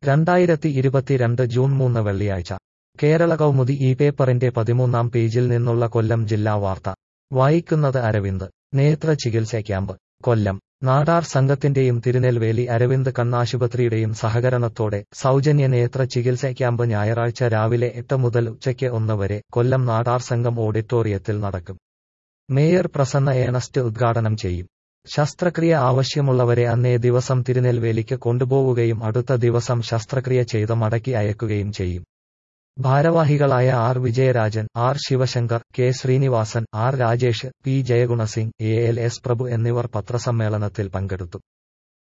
രണ്ടായിരത്തി ഇരുപത്തിരണ്ട് ജൂൺ മൂന്ന് വെള്ളിയാഴ്ച കേരള കൗമുദി ഈ പേപ്പറിന്റെ പതിമൂന്നാം പേജിൽ നിന്നുള്ള കൊല്ലം ജില്ലാ വാർത്ത വായിക്കുന്നത് അരവിന്ദ് നേത്ര ചികിത്സ ക്യാമ്പ് കൊല്ലം നാടാർ സംഘത്തിന്റെയും തിരുനെൽവേലി അരവിന്ദ് കണ്ണാശുപത്രിയുടെയും സഹകരണത്തോടെ സൗജന്യ നേത്ര ചികിത്സ ക്യാമ്പ് ഞായറാഴ്ച രാവിലെ എട്ട് മുതൽ ഉച്ചയ്ക്ക് ഒന്ന് വരെ കൊല്ലം നാടാർ സംഘം ഓഡിറ്റോറിയത്തിൽ നടക്കും മേയർ പ്രസന്ന ഏണസ്റ്റ് ഉദ്ഘാടനം ചെയ്യും ശസ്ത്രക്രിയ ആവശ്യമുള്ളവരെ അന്നേ ദിവസം തിരുനെൽവേലിക്ക് കൊണ്ടുപോവുകയും അടുത്ത ദിവസം ശസ്ത്രക്രിയ ചെയ്ത് മടക്കി അയക്കുകയും ചെയ്യും ഭാരവാഹികളായ R Vijayarajan R Sivasankar K Srinivasan R Rajesh P Jayagunasingh A L S Prabhu എന്നിവർ പത്രസമ്മേളനത്തിൽ പങ്കെടുത്തു